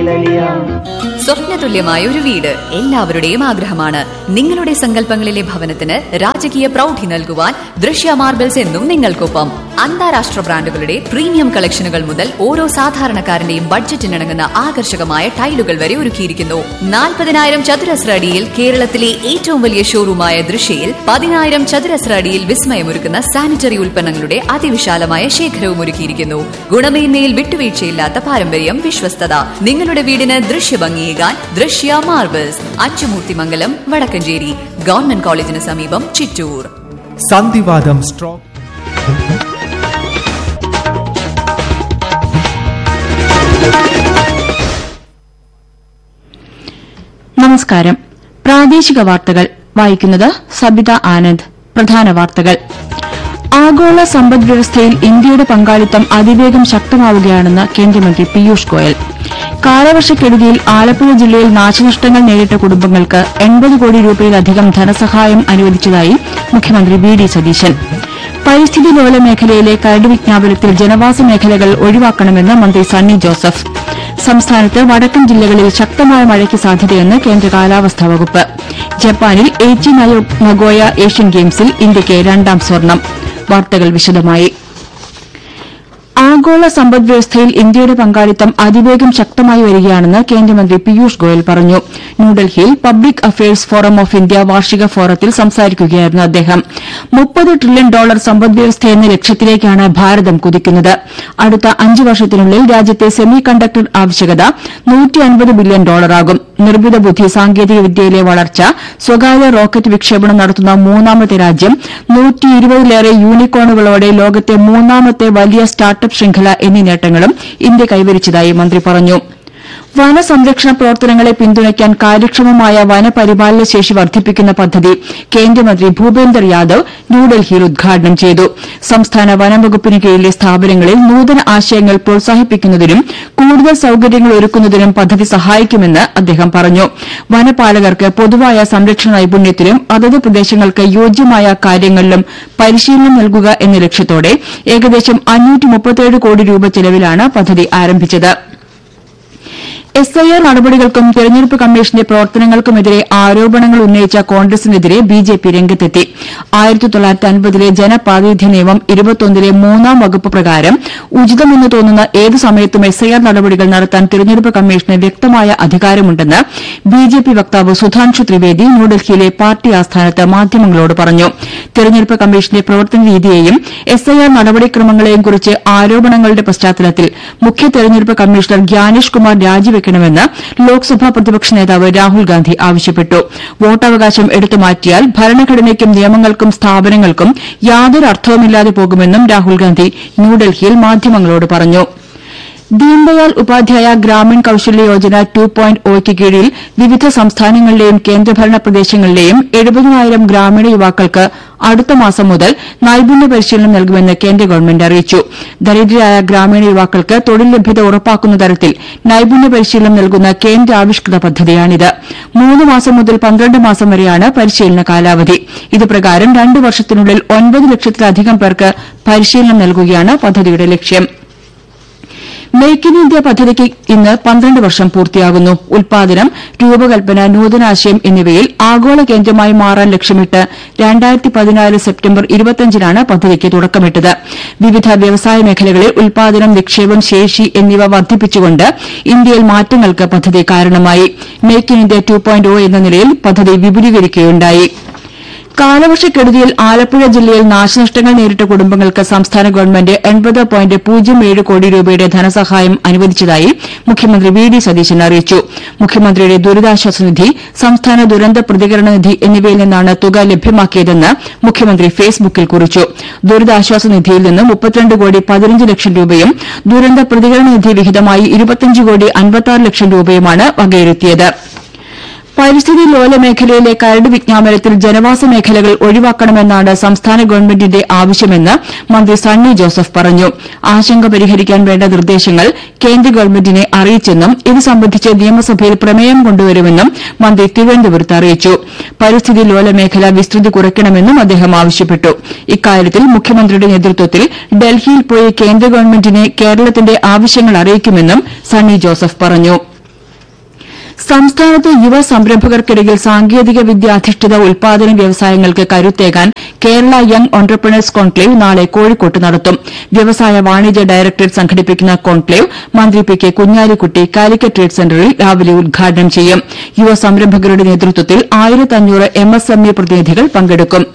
കേളലിയാം സ്വപ്നതുല്യമായ ഒരു വീട് എല്ലാവരുടെയും ആഗ്രഹമാണ് നിങ്ങളുടെ സങ്കല്പങ്ങളിലെ ഭവനത്തിന് രാജകീയ പ്രൗഢി നൽകുവാൻ ദൃശ്യ മാർബിൾസ് എന്നും നിങ്ങൾക്കൊപ്പം അന്താരാഷ്ട്ര ബ്രാൻഡുകളുടെ പ്രീമിയം കളക്ഷനുകൾ മുതൽ ഓരോ സാധാരണക്കാരന്റെയും ബഡ്ജറ്റിനിണങ്ങുന്ന ആകർഷകമായ ടൈലുകൾ വരെ ഒരുക്കിയിരിക്കുന്നു നാൽപ്പതിനായിരം ചതുരശ്ര അടിയിൽ കേരളത്തിലെ ഏറ്റവും വലിയ ഷോറൂമായ ദൃശ്യയിൽ പതിനായിരം ചതുരശ്ര അടിയിൽ വിസ്മയമൊരുക്കുന്ന സാനിറ്ററി ഉൽപ്പന്നങ്ങളുടെ അതിവിശാലമായ ശേഖരവും ഒരുക്കിയിരിക്കുന്നു ഗുണമേന്മയിൽ വിട്ടുവീഴ്ചയില്ലാത്ത പാരമ്പര്യം വിശ്വസ്തത നിങ്ങളുടെ വീടിന് ദൃശ്യഭംഗിയേകാൻ ദൃശ്യ മാർബിൾസ് അച്ചുമൂർത്തിമംഗലം വടക്കഞ്ചേരി ഗവൺമെന്റ് കോളേജിന് സമീപം ചിറ്റൂർ സന്ധിവാദം സ്ട്രോക്ക് നമസ്കാരം പ്രാദേശിക വാർത്തകൾ വായിക്കുന്നത് സബിത ആനന്ദ് പ്രധാന വാർത്തകൾ ആഗോള സമ്പദ് വ്യവസ്ഥയിൽ ഇന്ത്യയുടെ പങ്കാളിത്തം അതിവേഗം ശക്തമാവുകയാണെന്ന് കേന്ദ്രമന്ത്രി പീയൂഷ് ഗോയൽ കാലവർഷക്കെടുതിയിൽ ആലപ്പുഴ ജില്ലയിൽ നാശനഷ്ടങ്ങൾ നേരിട്ട കുടുംബങ്ങൾക്ക് എൺപത് കോടി രൂപയിലധികം ധനസഹായം അനുവദിച്ചതായി മുഖ്യമന്ത്രി വി ഡി സതീശൻ പരിസ്ഥിതി ലോല മേഖലയിലെ കരട് വിജ്ഞാപനത്തിൽ ജനവാസ മേഖലകൾ ഒഴിവാക്കണമെന്ന് മന്ത്രി സണ്ണി ജോസഫ് സംസ്ഥാനത്ത് വടക്കൻ ജില്ലകളിൽ ശക്തമായ മഴയ്ക്ക് സാധ്യതയെന്ന് കേന്ദ്ര കാലാവസ്ഥാ വകുപ്പ് ജപ്പാനിൽ എയ്റ്റി നഗോയ ഏഷ്യൻ ഗെയിംസിൽ ഇന്ത്യയ്ക്ക് രണ്ടാം സ്വർണം വാർത്തകൾ വിശദമായി ആഗോള സമ്പദ് വ്യവസ്ഥയിൽ ഇന്ത്യയുടെ പങ്കാളിത്തം അതിവേഗം ശക്തമായി വരികയാണെന്ന് കേന്ദ്രമന്ത്രി പീയൂഷ് ഗോയൽ പറഞ്ഞു ന്യൂഡൽഹിയിൽ public affairs forum of India വാർഷിക ഫോറത്തിൽ സംസാരിക്കുകയായിരുന്നു അദ്ദേഹം മുപ്പത് ട്രില്യൺ ഡോളർ സമ്പദ് വ്യവസ്ഥയെന്ന ലക്ഷ്യത്തിലേക്കാണ് ഭാരതം കുതിക്കുന്നത് അടുത്ത അഞ്ച് വർഷത്തിനുള്ളിൽ രാജ്യത്തെ സെമി കണ്ടക്ടർ ആവശ്യകത ബില്യൺ ഡോളറാകും നിർമ്മിത ബുദ്ധി സാങ്കേതിക വിദ്യയിലെ വളർച്ച സ്വകാര്യ റോക്കറ്റ് വിക്ഷേപണം നടത്തുന്ന മൂന്നാമത്തെ രാജ്യം നൂറ്റിയിരുപതിലേറെ യൂണിക്കോണുകളോടെ ലോകത്തെ മൂന്നാമത്തെ വലിയ സ്റ്റാർട്ടപ്പ് ശൃംഖല എന്നീ നേട്ടങ്ങളും ഇന്ത്യ കൈവരിച്ചതായി മന്ത്രി പറഞ്ഞു വനസംരക്ഷണ പ്രവർത്തനങ്ങളെ പിന്തുണയ്ക്കാൻ കാര്യക്ഷമമായ വനപരിപാലന ശേഷി വർദ്ധിപ്പിക്കുന്ന പദ്ധതി കേന്ദ്രമന്ത്രി ഭൂപേന്ദർ യാദവ് ന്യൂഡൽഹിയിൽ ഉദ്ഘാടനം ചെയ്തു സംസ്ഥാന വനംവകുപ്പിന് കീഴിലെ സ്ഥാപനങ്ങളിൽ നൂതന ആശയങ്ങൾ പ്രോത്സാഹിപ്പിക്കുന്നതിനും കൂടുതൽ സൌകര്യങ്ങൾ ഒരുക്കുന്നതിനും പദ്ധതി സഹായിക്കുമെന്ന് അദ്ദേഹം പറഞ്ഞു വനപാലകർക്ക് പൊതുവായ സംരക്ഷണ നൈപുണ്യത്തിലും അതത് പ്രദേശങ്ങൾക്ക് യോജ്യമായ കാര്യങ്ങളിലും പരിശീലനം നൽകുക എന്ന ലക്ഷ്യത്തോടെ ഏകദേശം കോടി രൂപ ചെലവിലാണ് പദ്ധതി ആരംഭിച്ചത് എസ് ഐ ആർ നടപടികൾക്കും തെരഞ്ഞെടുപ്പ് കമ്മീഷന്റെ പ്രവർത്തനങ്ങൾക്കുമെതിരെ ആരോപണങ്ങൾ ഉന്നയിച്ച കോൺഗ്രസിനെതിരെ ബി ജെ പി രംഗത്തെത്തി ആയിരത്തി തൊള്ളായിരത്തി അൻപതിലെ ജനപ്രാതിനിധ്യ നിയമം ഇരുപത്തൊന്നിലെ മൂന്നാം വകുപ്പ് പ്രകാരം ഉചിതമെന്ന് തോന്നുന്ന ഏതു സമയത്തും എസ് ഐ ആർ നടപടികൾ നടത്താൻ തെരഞ്ഞെടുപ്പ് കമ്മീഷന് വ്യക്തമായ അധികാരമുണ്ടെന്ന് ബി ജെ പി വക്താവ് സുധാൻഷു ത്രിവേദി ന്യൂഡൽഹിയിലെ പാർട്ടി ആസ്ഥാനത്ത് മാധ്യമങ്ങളോട് പറഞ്ഞു തെരഞ്ഞെടുപ്പ് കമ്മീഷന്റെ പ്രവർത്തന രീതിയെയും എസ് ഐ ആർ നടപടിക്രമങ്ങളെയും കുറിച്ച് ആരോപണങ്ങളുടെ പശ്ചാത്തലത്തിൽ മുഖ്യ തെരഞ്ഞെടുപ്പ് കമ്മീഷണർ ഗ്യാനേഷ് കുമാർ രാജിവെക്കണമെന്ന് ലോക്സഭാ പ്രതിപക്ഷ നേതാവ് രാഹുൽ ഗാന്ധി ആവശ്യപ്പെട്ടു വോട്ടവകാശം എടുത്തുമാറ്റിയാൽ ഭരണഘടനയ്ക്കും നിയമങ്ങൾക്കും സ്ഥാപനങ്ങൾക്കും യാതൊരു അർത്ഥവുമില്ലാതെ പോകുമെന്നും രാഹുൽ ഗാന്ധി ന്യൂഡൽഹിയിൽ മാധ്യമങ്ങളോട് പറഞ്ഞു ദീൻദയാൽ ഉപാധ്യായ ഗ്രാമീൺ കൌശല്യ യോജന ടു പോയിന്റ് ഒയ്ക്ക് കീഴിൽ വിവിധ സംസ്ഥാനങ്ങളിലെയും കേന്ദ്രഭരണ പ്രദേശങ്ങളിലെയും എഴുപതിനായിരം ഗ്രാമീണ യുവാക്കൾക്ക് അടുത്ത മാസം മുതൽ നൈപുണ്യ പരിശീലനം നൽകുമെന്ന് കേന്ദ്ര ഗവൺമെന്റ് അറിയിച്ചു ദരിദ്രരായ ഗ്രാമീണ യുവാക്കൾക്ക് തൊഴിൽ ലഭ്യത ഉറപ്പാക്കുന്ന തരത്തിൽ നൈപുണ്യ പരിശീലനം നൽകുന്ന കേന്ദ്രാവിഷ്കൃത പദ്ധതിയാണിത് മൂന്ന് മാസം മുതൽ പന്ത്രണ്ട് മാസം വരെയാണ് പരിശീലന കാലാവധി ഇത് പ്രകാരം രണ്ട് വർഷത്തിനുള്ളിൽ ഒൻപത് ലക്ഷത്തിലധികം പേർക്ക് പരിശീലനം നൽകുകയാണ് പദ്ധതിയുടെ ലക്ഷ്യം മേക്ക് ഇൻ ഇന്ത്യ പദ്ധതിക്ക് ഇന്ന് പന്ത്രണ്ട് വർഷം പൂർത്തിയാകുന്നു ഉൽപാദനം രൂപകൽപ്പന നൂതനാശയം എന്നിവയിൽ ആഗോള കേന്ദ്രമായി മാറാൻ ലക്ഷ്യമിട്ട് രണ്ടായിരത്തി പതിനാല് സെപ്റ്റംബർ ഇരുപത്തിയഞ്ചിനാണ് പദ്ധതിക്ക് തുടക്കമിട്ടത് വിവിധ വ്യവസായ മേഖലകളിൽ ഉൽപാദനം നിക്ഷേപം ശേഷി എന്നിവ വർദ്ധിപ്പിച്ചുകൊണ്ട് ഇന്ത്യയിൽ മാറ്റങ്ങൾക്ക് പദ്ധതി കാരണമായി make in India two point എന്ന നിലയിൽ പദ്ധതി വിപുലീകരിക്കുകയുണ്ടായി കാലവർഷക്കെടുതിയിൽ ആലപ്പുഴ ജില്ലയിൽ നാശനഷ്ടങ്ങൾ നേരിട്ട കുടുംബങ്ങൾക്ക് സംസ്ഥാന ഗവൺമെന്റ് എൺപത് പോയിന്റ് പൂജ്യം ഏഴ് കോടി രൂപയുടെ ധനസഹായം അനുവദിച്ചതായി മുഖ്യമന്ത്രി വി ഡി സതീശൻ അറിയിച്ചു മുഖ്യമന്ത്രിയുടെ ദുരിതാശ്വാസ നിധി സംസ്ഥാന ദുരന്ത പ്രതികരണ നിധി എന്നിവയിൽ നിന്നാണ് തുക ലഭ്യമാക്കിയതെന്ന് മുഖ്യമന്ത്രി ഫേസ്ബുക്കിൽ കുറിച്ചു ദുരിതാശ്വാസ നിധിയിൽ നിന്ന് മുപ്പത്തിരണ്ട് കോടി പതിനഞ്ച് ലക്ഷം രൂപയും ദുരന്ത പ്രതികരണ നിധി വിഹിതമായി ഇരുപത്തിയഞ്ച് കോടി അൻപത്തിയാറ് ലക്ഷം രൂപയുമാണ് വകയിരുത്തിയത് പരിസ്ഥിതി ലോല മേഖലയിലെ കരട് വിജ്ഞാപനത്തിൽ ജനവാസ മേഖലകൾ ഒഴിവാക്കണമെന്നാണ് സംസ്ഥാന ഗവൺമെന്റിന്റെ ആവശ്യമെന്ന് മന്ത്രി സണ്ണി ജോസഫ് പറഞ്ഞു ആശങ്ക പരിഹരിക്കാൻ വേണ്ട നിർദ്ദേശങ്ങൾ കേന്ദ്ര ഗവൺമെന്റിനെ അറിയിച്ചെന്നും ഇത് സംബന്ധിച്ച് നിയമസഭയിൽ പ്രമേയം കൊണ്ടുവരുമെന്നും മന്ത്രി തിരുവനന്തപുരത്ത് അറിയിച്ചു പരിസ്ഥിതി ലോല മേഖല വിസ്തൃതി കുറയ്ക്കണമെന്നും അദ്ദേഹം ആവശ്യപ്പെട്ടു ഇക്കാര്യത്തിൽ മുഖ്യമന്ത്രിയുടെ നേതൃത്വത്തിൽ ഡൽഹിയിൽ പോയി കേന്ദ്ര ഗവൺമെന്റിനെ കേരളത്തിന്റെ ആവശ്യങ്ങൾ അറിയിക്കുമെന്നും സണ്ണി ജോസഫ് പറഞ്ഞു സംസ്ഥാനത്ത് യുവ സംരംഭകർക്കിടയിൽ സാങ്കേതിക വിദ്യ അധിഷ്ഠിത ഉൽപാദന വ്യവസായങ്ങൾക്ക് കരുത്തേകാൻ കേരള യങ് ഓൺട്രപ്രണേഴ്സ് കോൺക്ലേവ് നാളെ കോഴിക്കോട്ട് നടത്തും വ്യവസായ വാണിജ്യ ഡയറക്ടറേറ്റ് സംഘടിപ്പിക്കുന്ന കോൺക്ലേവ് മന്ത്രി P K Kunhalikutty Calicut trade സെന്ററിൽ രാവിലെ ഉദ്ഘാടനം ചെയ്യും യുവ സംരംഭകരുടെ നേതൃത്വത്തിൽ ആയിരത്തഞ്ഞൂറ് എം എസ് എം ഇ പ്രതിനിധികൾ പങ്കെടുക്കും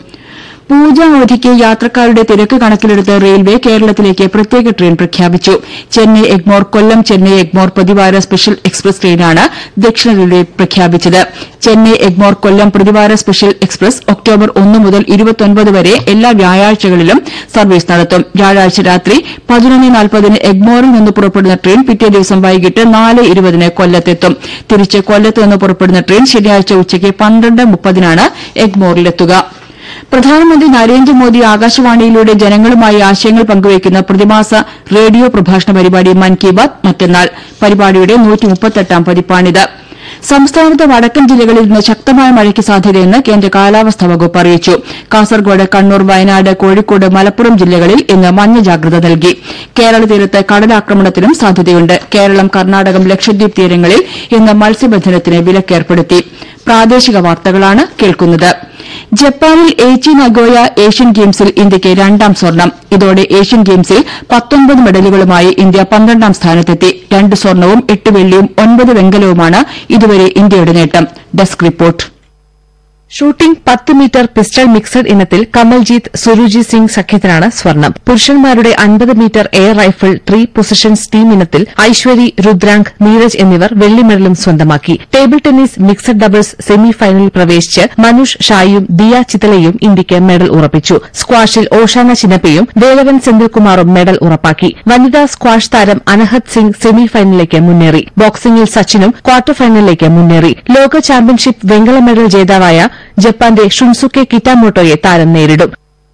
പൂജ അവധിക്ക് യാത്രക്കാരുടെ തിരക്ക് കണക്കിലെടുത്ത് റെയിൽവേ കേരളത്തിലേക്ക് പ്രത്യേക ട്രെയിൻ പ്രഖ്യാപിച്ചു ചെന്നൈ എഗ്മോർ കൊല്ലം ചെന്നൈ എഗ്മോർ പ്രതിവാര സ്പെഷ്യൽ എക്സ്പ്രസ് ട്രെയിനാണ് ദക്ഷിണ റെയിൽവേ പ്രഖ്യാപിച്ചത് ചെന്നൈ എഗ്മോർ കൊല്ലം പ്രതിവാര സ്പെഷ്യൽ എക്സ്പ്രസ് ഒക്ടോബർ ഒന്ന് മുതൽ ഇരുപത്തൊൻപത് വരെ എല്ലാ വ്യാഴാഴ്ചകളിലും സർവീസ് നടത്തും വ്യാഴാഴ്ച രാത്രി പതിനൊന്ന് നാൽപ്പതിന് എഗ്മോറിൽ നിന്ന് പുറപ്പെടുന്ന ട്രെയിൻ പിറ്റേ ദിവസം വൈകിട്ട് നാല് ഇരുപതിന് കൊല്ലത്തെത്തും തിരിച്ച് കൊല്ലത്ത് നിന്ന് പുറപ്പെടുന്ന ട്രെയിൻ ശനിയാഴ്ച ഉച്ചയ്ക്ക് പന്ത്രണ്ട് മുപ്പതിനാണ് എഗ്മോറിലെത്തുക പ്രധാനമന്ത്രി നരേന്ദ്രമോദി ആകാശവാണിയിലൂടെ ജനങ്ങളുമായി ആശയങ്ങൾ പങ്കുവയ്ക്കുന്ന പ്രതിമാസ റേഡിയോ പ്രഭാഷണ പരിപാടി മൻ കി ബാത് മറ്റന്നാൾ പരിപാടിയുടെ നൂറ്റിമുപ്പത്തെട്ടാം പതിപ്പാണിത് സംസ്ഥാനത്തെ വടക്കൻ ജില്ലകളിൽ ഇന്ന് ശക്തമായ മഴയ്ക്ക് സാധ്യതയെന്ന് കേന്ദ്ര കാലാവസ്ഥാ വകുപ്പ് അറിയിച്ചു കാസർഗോഡ് കണ്ണൂർ വയനാട് കോഴിക്കോട് മലപ്പുറം ജില്ലകളിൽ ഇന്ന് മഞ്ഞ ജാഗ്രത നൽകി കേരള തീരത്ത് കടലാക്രമണത്തിനും സാധ്യതയുണ്ട് കേരളം കർണാടകം ലക്ഷദ്വീപ് തീരങ്ങളിൽ ഇന്ന് മത്സ്യബന്ധനത്തിന് വിലക്കേർപ്പെടുത്തി പ്രാദേശിക വാർത്തകളാണ് കേൾക്കുന്നത് ജപ്പാനിൽ എയ്ച്ചി നഗോയ ഏഷ്യൻ ഗെയിംസിൽ ഇന്ത്യയ്ക്ക് രണ്ടാം സ്വർണം ഇതോടെ ഏഷ്യൻ ഗെയിംസിൽ പത്തൊൻപത് മെഡലുകളുമായി ഇന്ത്യ പന്ത്രണ്ടാം സ്ഥാനത്തെത്തി രണ്ട് സ്വർണവും എട്ട് വെള്ളിയും ഒൻപത് വെങ്കലവുമാണ് ഇതുവരെ ഇന്ത്യയുടെ നേട്ടം ഡെസ്ക് റിപ്പോർട്ട് ഷൂട്ടിംഗ് പത്ത് മീറ്റർ പിസ്റ്റൾ മിക്സഡ് ഇനത്തിൽ കമൽജീത് സുരുജി സിംഗ് സഖ്യത്തിനാണ് സ്വർണം പുരുഷന്മാരുടെ അൻപത് metre air rifle three positions team ഇനത്തിൽ ഐശ്വരി രുദ്രാങ്ക് നീരജ് എന്നിവർ വെള്ളി മെഡലും സ്വന്തമാക്കി table tennis mixed doubles semi final പ്രവേശിച്ച് മനുഷ് ഷായും ദിയ ചിത്തലയും ഇന്ത്യയ്ക്ക് മെഡൽ ഉറപ്പിച്ചു സ്ക്വാഷിൽ ഓഷാന ചിനപ്പയും വേലവൻ സെന്തിൽകുമാറും മെഡൽ ഉറപ്പാക്കി വനിതാ സ്ക്വാഷ് താരം അനഹത് സിംഗ് സെമി ഫൈനലിലേക്ക് മുന്നേറി ബോക്സിംഗിൽ സച്ചിനും ക്വാർട്ടർ ഫൈനലിലേക്ക് മുന്നേറി ലോക ചാമ്പ്യൻഷിപ്പ് വെങ്കല മെഡൽ ജേതാവായ ജപ്പാന്റെ ഷുൻസുക്കെ കിറ്റാമോട്ടോയെ താരം നേരിടും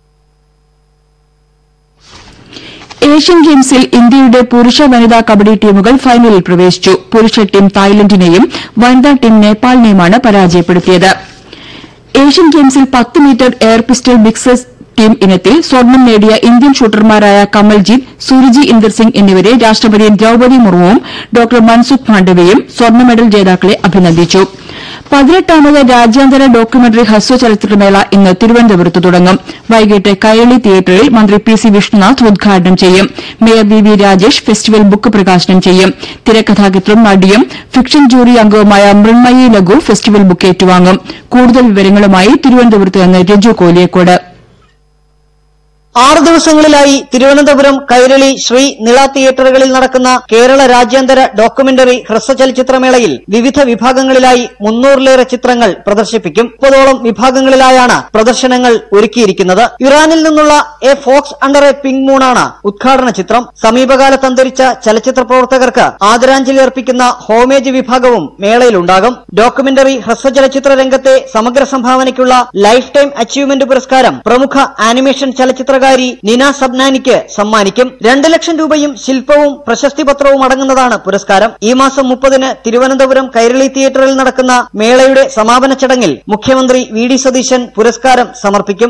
ഏഷ്യൻ ഗെയിംസിൽ ഇന്ത്യയുടെ പുരുഷ വനിതാ കബഡി ടീമുകൾ ഫൈനലിൽ പ്രവേശിച്ചു പുരുഷ ടീം തായ്ലൻഡിനെയും വനിതാ ടീം നേപ്പാളിനെയുമാണ് പരാജയപ്പെടുത്തിയത് ഏഷ്യൻ ഗെയിംസിൽ പത്ത് metre air pistol mixed team ഇനത്തിൽ സ്വർണം നേടിയ ഇന്ത്യൻ ഷൂട്ടർമാരായ കമൽജീത് സുരുജി ഇന്ദർ സിംഗ് എന്നിവരെ രാഷ്ട്രപതി ദ്രൌപദി മുർമുവും ഡോക്ടർ മൻസുഖ് മാണ്ഡവ്യയും സ്വർണ്ണ മെഡൽ ജേതാക്കളെ അഭിനന്ദിച്ചു പതിനെട്ടാമത് രാജ്യാന്തര ഡോക്യുമെന്ററി ഹ്രസ്വ ചലച്ചിത്രമേള ഇന്ന് തിരുവനന്തപുരത്ത് തുടങ്ങും വൈകിട്ട് കൈരളി തിയേറ്ററിൽ മന്ത്രി പി സി വിഷ്ണുനാഥ് ഉദ്ഘാടനം ചെയ്യും mayor V V Rajesh festival book പ്രകാശനം ചെയ്യും തിരക്കഥാകൃത്തും നടിയും ഫിക്ഷൻ ജൂറി അംഗവുമായ മൃണ്മയി ലഘു ഫെസ്റ്റിവൽ ബുക്ക് ഏറ്റുവാങ്ങും കൂടുതൽ വിവരങ്ങളുമായി തിരുവനന്തപുരത്ത് നിന്ന് രജു കോലിയക്കോട് ആറ് ദിവസങ്ങളിലായി തിരുവനന്തപുരം കൈരളി ശ്രീ നിള തിയേറ്ററുകളിൽ നടക്കുന്ന കേരള രാജ്യാന്തര ഡോക്യുമെന്ററി ഹ്രസ്വ ചലച്ചിത്രമേളയിൽ വിവിധ വിഭാഗങ്ങളിലായി മുന്നൂറിലേറെ ചിത്രങ്ങൾ പ്രദർശിപ്പിക്കും മുപ്പതോളം വിഭാഗങ്ങളിലായാണ് പ്രദർശനങ്ങൾ ഒരുക്കിയിരിക്കുന്നത് ഇറാനിൽ നിന്നുള്ള a fox under a pink മൂണാണ് ഉദ്ഘാടന ചിത്രം സമീപകാലത്ത് അന്തരിച്ച ചലച്ചിത്ര പ്രവർത്തകർക്ക് ആദരാഞ്ജലി അർപ്പിക്കുന്ന ഹോമേജ് വിഭാഗവും മേളയിലുണ്ടാകും ഡോക്യുമെന്ററി ഹ്രസ്വ ചലച്ചിത്ര രംഗത്തെ സമഗ്ര സംഭാവനയ്ക്കുള്ള ലൈഫ് ടൈം അച്ചീവ്മെന്റ് പുരസ്കാരം പ്രമുഖ ആനിമേഷൻ ചലച്ചിത്രകാരി നിന സബ്നാനിക്ക് സമ്മാനിക്കും രണ്ട് ലക്ഷം രൂപയും ശില്പവും പ്രശസ്തി പത്രവും അടങ്ങുന്നതാണ് പുരസ്കാരം ഈ മാസം മുപ്പതിന് തിരുവനന്തപുരം കൈരളി തിയേറ്ററിൽ നടക്കുന്ന മേളയുടെ സമാപന ചടങ്ങിൽ മുഖ്യമന്ത്രി വി ഡി സതീശൻ പുരസ്കാരം സമർപ്പിക്കും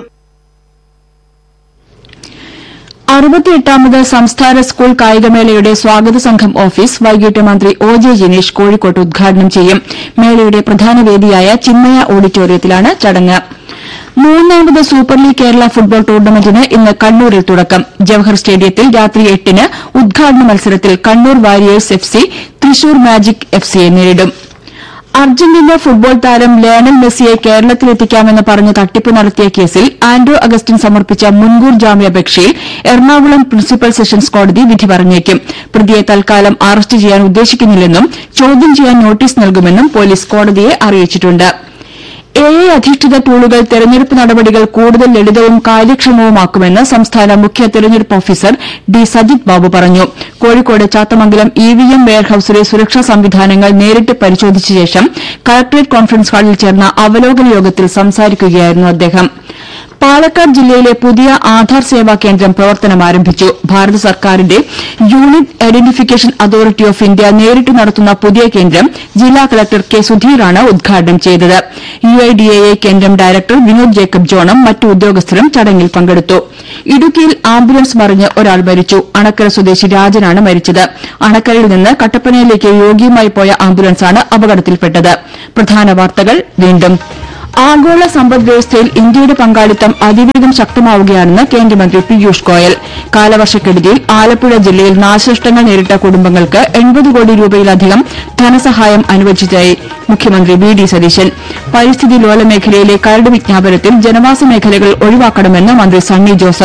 അറുപത്തിയെട്ടാമത് സംസ്ഥാന സ്കൂൾ കായികമേളയുടെ സ്വാഗത സംഘം ഓഫീസ് വൈകിട്ട് മന്ത്രി ഒ ജെ ജിനേഷ് കോഴിക്കോട്ട് ഉദ്ഘാടനം ചെയ്യും മേളയുടെ പ്രധാന വേദിയായ ചിന്മയ ഓഡിറ്റോറിയത്തിലാണ് ചടങ്ങ് മൂന്നാമത് സൂപ്പർ ലീഗ് കേരള ഫുട്ബോൾ ടൂർണമെന്റിന് ഇന്ന് കണ്ണൂരിൽ തുടക്കം ജവഹർ സ്റ്റേഡിയത്തിൽ രാത്രി എട്ടിന് ഉദ്ഘാടന മത്സരത്തിൽ Kannur warriors F C Thrissur magic F സിയെ നേരിടും അർജന്റീന ഫുട്ബോൾ താരം ലയണൽ മെസ്സിയെ കേരളത്തിലെത്തിക്കാമെന്ന് പറഞ്ഞ് തട്ടിപ്പ് നടത്തിയ കേസിൽ ആൻഡ്രോ അഗസ്റ്റിൻ സമർപ്പിച്ച മുൻകൂർ ജാമ്യാപേക്ഷയിൽ എറണാകുളം പ്രിൻസിപ്പൽ സെഷൻസ് കോടതി വിധി പറഞ്ഞേക്കും പ്രതിയെ തൽക്കാലം അറസ്റ്റ് ചെയ്യാൻ ഉദ്ദേശിക്കുന്നില്ലെന്നും ചോദ്യം ചെയ്യാൻ നോട്ടീസ് നൽകുമെന്നും പോലീസ് കോടതിയെ അറിയിച്ചിട്ടുണ്ട് എ ഐ അധിഷ്ഠിത ടൂളുകൾ തെരഞ്ഞെടുപ്പ് നടപടികൾ കൂടുതൽ ലളിതവും കാര്യക്ഷമവുമാക്കുമെന്ന് സംസ്ഥാന മുഖ്യ തെരഞ്ഞെടുപ്പ് ഓഫീസർ ഡി സജിത് ബാബു പറഞ്ഞു Kozhikode Chathamangalam E V M വെയർഹൌസിലെ സുരക്ഷാ സംവിധാനങ്ങൾ നേരിട്ട് പരിശോധിച്ച ശേഷം കളക്ടറേറ്റ് കോൺഫറൻസ് ഹാളിൽ ചേർന്ന അവലോകന യോഗത്തിൽ സംസാരിക്കുകയായിരുന്നു അദ്ദേഹം പാലക്കാട് ജില്ലയിലെ പുതിയ ആധാർ സേവാ കേന്ദ്രം പ്രവർത്തനം ആരംഭിച്ചു ഭാരത സർക്കാരിന്റെ unit identification authority of India നേരിട്ട് നടത്തുന്ന പുതിയ കേന്ദ്രം ജില്ലാ കളക്ടർ കെ സുധീറാണ് ഉദ്ഘാടനം ചെയ്തത് യുഐഡിഎഐ കേന്ദ്രം ഡയറക്ടർ വിനോദ് ജേക്കബ് ജോണും മറ്റു ഉദ്യോഗസ്ഥരും ചടങ്ങിൽ പങ്കെടുത്തു ഇടുക്കിയിൽ ആംബുലൻസ് മറിഞ്ഞ് ഒരാൾ മരിച്ചു അണക്കര സ്വദേശി രാജനാണ് മരിച്ചത് അണക്കരയിൽ നിന്ന് കട്ടപ്പനയിലേക്ക് രോഗിയുമായി പോയ ആംബുലൻസാണ് അപകടത്തിൽപ്പെട്ടത് പ്രധാന വാർത്തകൾ വീണ്ടും ആഗോള സമ്പദ് വ്യവസ്ഥയിൽ ഇന്ത്യയുടെ പങ്കാളിത്തം അതിവേഗം ശക്തമാവുകയാണെന്ന് കേന്ദ്രമന്ത്രി പീയൂഷ് ഗോയൽ കാലവർഷക്കെടുതിയിൽ ആലപ്പുഴ ജില്ലയിൽ നാശനഷ്ടങ്ങൾ നേരിട്ട കുടുംബങ്ങൾക്ക് എൺപത് കോടി രൂപയിലധികം ധനസഹായം അനുവദിച്ചതായി മുഖ്യമന്ത്രി വി ഡി സതീശൻ പരിസ്ഥിതി ലോല മേഖലയിലെ കരട് വിജ്ഞാപനത്തിൽ ജനവാസ മേഖലകൾ ഒഴിവാക്കണമെന്ന് മന്ത്രി സണ്ണി ജോസഫ്